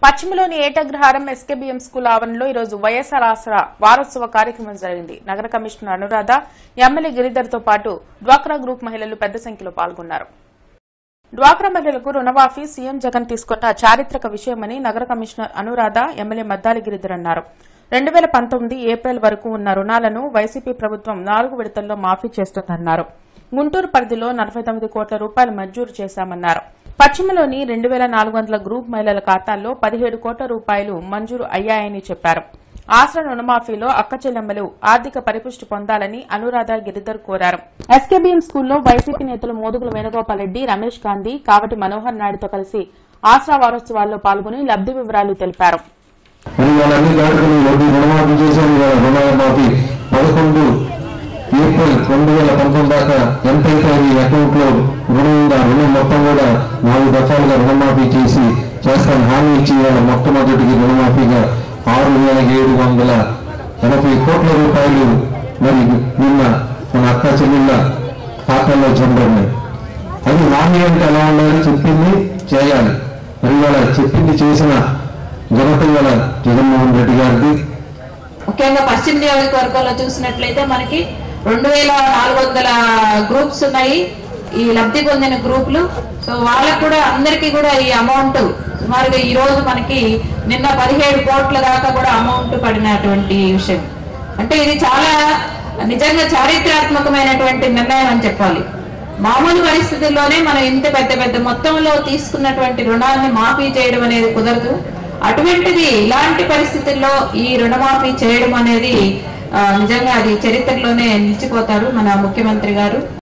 పశ్చిమలోని ఏటగ్రహారం ఎస్కేబీఎం school ఆవరణలో ఈరోజు వైఎస్ఆర్ ఆసరా వారోత్సవ కార్యక్రమం జరిగింది నగర కమిషనర్ అనురాధ ఎమ్మెల్యే గిరిధర్తో పాటు డ్వాక్రా గ్రూప్ మహిళలు పెద్ద సంఖ్యలో పాల్గొన్నారు డ్వాక్రా మహిళలకు రుణమాఫీ సీఎం జగన్ తీసుకున్న చారిత్రక విషయమని నగర కమిషనర్ అనురాధ ఎమ్మెల్యే మద్దాలి గిరిధర్ అన్నారు రెండు వేల పంతొమ్మిది ఏప్రిల్ వరకు ఉన్న రుణాలను వైసీపీ ప్రభుత్వం నాలుగు విడతల్లో మాఫీ చేస్తుందన్నారు గుంటూరు పరిధిలో నలభై తొమ్మిది కోట్ల రూపాయలు మంజూరు చేశామన్నారు పశ్చిమలోని రెండు వేల నాలుగు వందల గ్రూప్ మహిళల ఖాతాల్లో పదిహేడు కోట్ల రూపాయలు మంజూరు అయ్యాయని చెప్పారు ఆసరా రుణమాఫీలో అక్క చెల్లెమ్మలు ఆర్థిక పరిపుష్టి పొందాలని అనురాధ గిరిధర్ కోరారు ఎస్కేబీఎం స్కూల్లో వైసీపీ నేతలు మోదుగుల వేణుగోపాల్ రెడ్డి రమేష్ గాంధీ కావటి మనోహర్ నాయుడుతో కలిసి ఆసరా వారోత్సవాల్లో పాల్గొని లబ్ది వివరాలు తెలిపారు మరి వాళ్ళన్ని దాటుకుని వడ్డీ రుణమాఫీ చేశాను కదా రుణమాఫీ పదకొండు ఏప్రిల్ రెండు వేల పంతొమ్మిది దాకా ఎంతైతే మీ అకౌంట్ లో రుణం ఉందో ఆ రుణం మొత్తం కూడా నాలుగు దఫాలుగా రుణమాఫీ చేసి చేస్తాను హామీ ఇచ్చి ఇవాళ మొట్టమొదటికి రుణమాఫీగా ఆరు వేల ఏడు వందల ఎనభై కోట్ల రూపాయలు మరి నిన్న మన అక్క చెల్లెళ్ళ ఖాతాల్లో జంపడినాయి అది హామీ అంటే ఎలా ఉండాలి చెప్పింది చేయాలి మరి ఇవాళ చెప్పింది చేసిన ఘనత ఇవాళ జగన్మోహన్ రెడ్డి గారిది ముఖ్యంగా పశ్చిమ నియోజకవర్గంలో చూసినట్లయితే మనకి రెండు వేల నాలుగు వందల గ్రూప్స్ ఉన్నాయి ఈ లబ్ధి పొందిన గ్రూపులు సో వాళ్ళకు కూడా అందరికీ కూడా ఈ అమౌంట్ సుమారుగా ఈ రోజు మనకి నిన్న పదిహేడు కోట్ల దాకా కూడా అమౌంట్ పడినటువంటి విషయం అంటే ఇది చాలా నిజంగా చారిత్రాత్మకమైనటువంటి నిర్ణయం అని చెప్పాలి మామూలు పరిస్థితుల్లోనే మనం ఇంత పెద్ద పెద్ద మొత్తంలో తీసుకున్నటువంటి రుణాన్ని మాఫీ చేయడం అనేది కుదరదు అటువంటిది ఇలాంటి పరిస్థితుల్లో ఈ రుణమాఫీ చేయడం అనేది ఆ, నిజంగా అది చరిత్రలోనే నిలిచిపోతారు మన ముఖ్యమంత్రి గారు